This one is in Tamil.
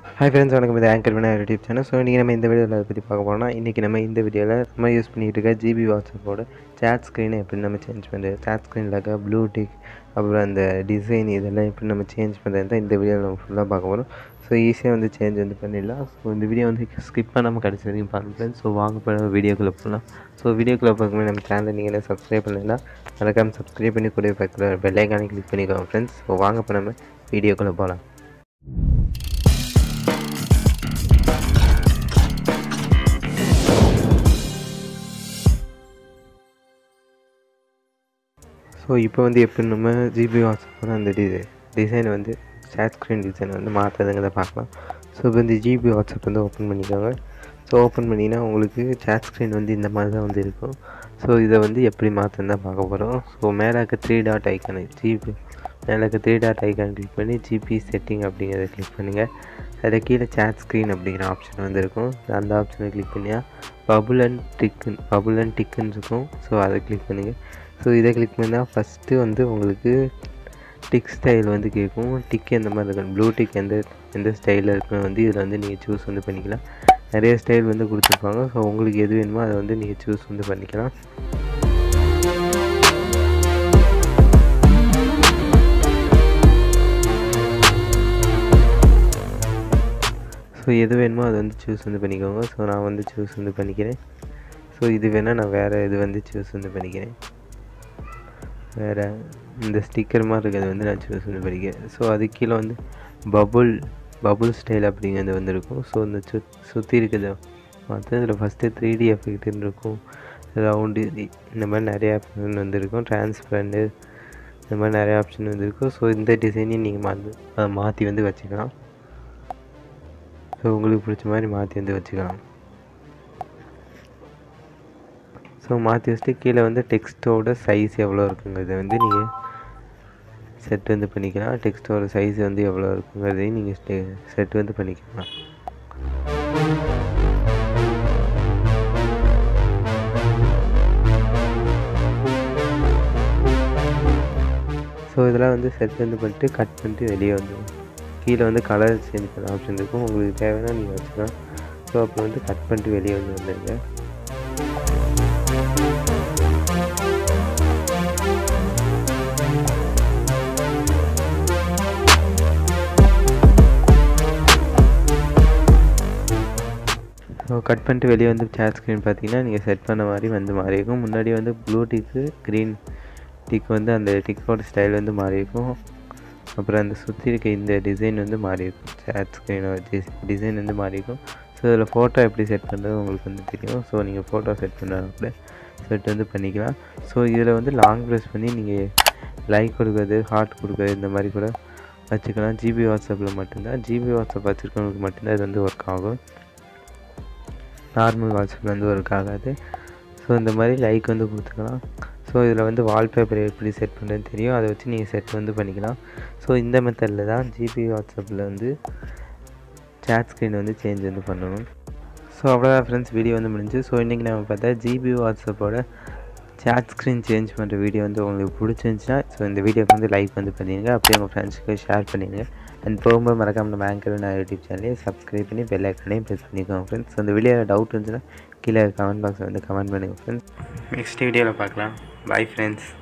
ஹாய் ஃப்ரெண்ட்ஸ் வணக்கம் இது ஆங்கர் வினா யூடியூப் சேனல் ஸோ இன்றைக்கி நம்ம இந்த வீடியோவில் அதை பற்றி பார்க்க போகிறோம்னா இன்றைக்கி நம்ம இந்த வீடியோவில் நம்ம யூஸ் பண்ணிகிட்டு இருக்க ஜிபி வாட்ஸ்அப்போட சேட் ஸ்க்ரீனை எப்படி நம்ம சேஞ்ச் பண்ணுறது சேட் ஸ்க்ரீனில் இருக்க ப்ளூ டிக் அப்புறம் அந்த டிசைன் இதெல்லாம் எப்படி நம்ம சேஞ்ச் பண்ணுறது தான் இந்த வீடியோவில் நம்ம ஃபுல்லாக பார்க்க போகிறோம் ஸோ ஈஸியாக வந்து சேஞ்ச் வந்து பண்ணிடலாம் ஸோ இந்த வீடியோ வந்து ஸ்கிப் பண்ணாமல் கடைசி வரைக்கும் பாருங்க ஃப்ரெண்ட்ஸ் ஸோ வாங்க போகிற வீடியோக்குள்ளே போகலாம் ஸோ வீடியோக்குள்ளே பார்க்கும்போது நம்ம சேனலை நீங்கள் என்ன சப்ஸ்கிரைப் பண்ணலாம் மறக்காமல் சப்ஸ்கிரைப் பண்ணி கூட பக்கத்தில் பெல்லைக்கானே கிளிக் பண்ணிக்கோங்க ஃப்ரெண்ட்ஸ் ஸோ வாங்க இப்போ நம்ம வீடியோக்குள்ளே போகலாம் ஸோ இப்போ வந்து எப்படி நம்ம ஜிபி வாட்ஸ்அப்போட அந்த டி டிசைனை வந்து சேட் ஸ்க்ரீன் டிசைனை வந்து மாற்றுறதுங்கிறத பார்க்கலாம் ஸோ இப்போ இந்த ஜிபி வாட்ஸ்அப் வந்து ஓப்பன் பண்ணிக்கோங்க ஸோ ஓப்பன் பண்ணிங்கன்னா உங்களுக்கு சேட் ஸ்க்ரீன் வந்து இந்த மாதிரி தான் வந்து இருக்கும் ஸோ இதை வந்து எப்படி மாற்றுன்னு தான் பார்க்க போகிறோம் ஸோ மேலே இருக்க த்ரீ டாட் ஐக்கானு ஜிபி மேலே இருக்க த்ரீ டாட் ஐக்கான் கிளிக் பண்ணி ஜிபி செட்டிங் அப்படிங்கிறத கிளிக் பண்ணுங்கள் அதில் கீழே சேட் ஸ்க்ரீன் அப்படிங்கிற ஆப்ஷன் வந்து இருக்கும் அந்த ஆப்ஷனை கிளிக் பண்ணியா பபுள் அண்ட் டிக்குன்னு பபுள் அண்ட் டிக்குன்னு இருக்கும் ஸோ அதை கிளிக் பண்ணுங்கள் ஸோ இதை கிளிக் பண்ணால் ஃபஸ்ட்டு வந்து உங்களுக்கு டிக் ஸ்டைல் வந்து கேட்கும் டிக் எந்த மாதிரி இருக்கணும் ப்ளூ டிக் எந்த எந்த ஸ்டைலில் இருக்குன்னு வந்து இதில் வந்து நீங்கள் சூஸ் வந்து பண்ணிக்கலாம் நிறைய ஸ்டைல் வந்து கொடுத்துருப்பாங்க ஸோ உங்களுக்கு எது வேணுமோ அதை வந்து நீங்கள் சூஸ் வந்து பண்ணிக்கலாம் ஸோ எது வேணுமோ அதை வந்து சூஸ் வந்து பண்ணிக்கோங்க ஸோ நான் வந்து சூஸ் வந்து பண்ணிக்கிறேன் ஸோ இது வேணால் நான் வேறு இது வந்து சூஸ் வந்து பண்ணிக்கிறேன் வேறு இந்த ஸ்டிக்கர் மாதிரி இருக்கிறது வந்து நான் சூஸ் பண்ணி படிக்கிறேன் ஸோ அது கீழே வந்து பபுள் பபுள் ஸ்டைல் அப்படிங்கிறது வந்து இருக்கும் ஸோ இந்த சு சுற்றி இருக்குது மற்ற இதில் ஃபஸ்ட்டு த்ரீ டி எஃபெக்ட்னு இருக்கும் ரவுண்டு இந்த மாதிரி நிறைய ஆப்ஷன் வந்துருக்கும் டிரான்ஸ்பரண்ட்டு இந்த மாதிரி நிறைய ஆப்ஷன் வந்துருக்கும் ஸோ இந்த டிசைனையும் நீங்கள் மாற்றி அதை மாற்றி வந்து வச்சுக்கலாம் ஸோ உங்களுக்கு பிடிச்ச மாதிரி மாற்றி வந்து வச்சுக்கலாம் ஸோ மாற்றி வச்சுட்டு கீழே வந்து டெக்ஸ்ட்டோட சைஸ் எவ்வளோ இருக்குங்கிறத வந்து நீங்கள் செட் வந்து பண்ணிக்கலாம் டெக்ஸ்ட்டோட சைஸ் வந்து எவ்வளோ இருக்குங்கிறதையும் நீங்கள் செட் வந்து பண்ணிக்கலாம் ஸோ இதெல்லாம் வந்து செட் வந்து பண்ணிட்டு கட் பண்ணிட்டு வெளியே வந்துடும் கீழே வந்து கலர் சேஞ்ச் பண்ண ஆப்ஷன் இருக்கும் உங்களுக்கு தேவைன்னா நீங்கள் வச்சுக்கலாம் ஸோ அப்புறம் வந்து கட் பண்ணிட்டு வெளியே வந்து வந்துடுங்க ஸோ கட் பண்ணிட்டு வெளியே வந்து சேட் ஸ்க்ரீன் பார்த்தீங்கன்னா நீங்கள் செட் பண்ண மாதிரி வந்து மாறி இருக்கும் முன்னாடி வந்து ப்ளூ டிக்கு க்ரீன் டிக் வந்து அந்த டிக்கோட ஸ்டைல் வந்து மாறி இருக்கும் அப்புறம் அந்த சுற்றி இருக்க இந்த டிசைன் வந்து மாறி இருக்கும் சேட் ஸ்க்ரீனோட டிசைன் வந்து மாறி இருக்கும் ஸோ இதில் ஃபோட்டோ எப்படி செட் பண்ணுறது உங்களுக்கு வந்து தெரியும் ஸோ நீங்கள் ஃபோட்டோ செட் பண்ணாலும் கூட செட் வந்து பண்ணிக்கலாம் ஸோ இதில் வந்து லாங் ப்ரெஸ் பண்ணி நீங்கள் லைக் கொடுக்குறது ஹார்ட் கொடுக்குறது இந்த மாதிரி கூட வச்சுக்கலாம் ஜிபி வாட்ஸ்அப்பில் மட்டும்தான் ஜிபி வாட்ஸ்அப் வச்சுருக்கவங்களுக்கு மட்டும்தான் இது வந்து ஒர்க் ஆகும் நார்மல் வாட்ஸ்அப்பில் வந்து ஒர்க் ஆகாது ஸோ இந்த மாதிரி லைக் வந்து கொடுத்துக்கலாம் ஸோ இதில் வந்து வால்பேப்பர் எப்படி செட் பண்ணுறதுன்னு தெரியும் அதை வச்சு நீங்கள் செட் வந்து பண்ணிக்கலாம் ஸோ இந்த மெத்தடில் தான் ஜிபி வாட்ஸ்அப்பில் வந்து சேட் ஸ்க்ரீன் வந்து சேஞ்ச் வந்து பண்ணணும் ஸோ அவ்வளோதான் ஃப்ரெண்ட்ஸ் வீடியோ வந்து முடிஞ்சு ஸோ இன்றைக்கி நம்ம பார்த்தா ஜிபி வாட்ஸ்அப்போட சேட் ஸ்க்ரீன் சேஞ்ச் பண்ணுற வீடியோ வந்து உங்களுக்கு பிடிச்சிருந்துச்சுன்னா ஸோ இந்த வீடியோக்கு வந்து லைக் வந்து பண்ணிடுங்க அப்படியே உங்கள் ஃப்ரெண்ட்ஸுக்கு ஷேர் பண்ணிடுங்க அண்ட் போகும்போது மறக்காம நம்ம ஆங்கர் நான் யூடியூப் சேனலையும் சப்ஸ்கிரைப் பண்ணி பெல் ஐக்கனையும் ப்ரெஸ் பண்ணிக்கோங்க ஃப்ரெண்ட்ஸ் அந்த வீடியோ டவுட் இருந்துச்சுன்னா கீழே கமெண்ட் பாக்ஸில் வந்து கமெண்ட் பண்ணுங்கள் ஃப்ரெண்ட்ஸ் நெக்ஸ்ட் வீடியோவில் பார்க்கலாம் பாய் ஃப்ரெண்ட்ஸ்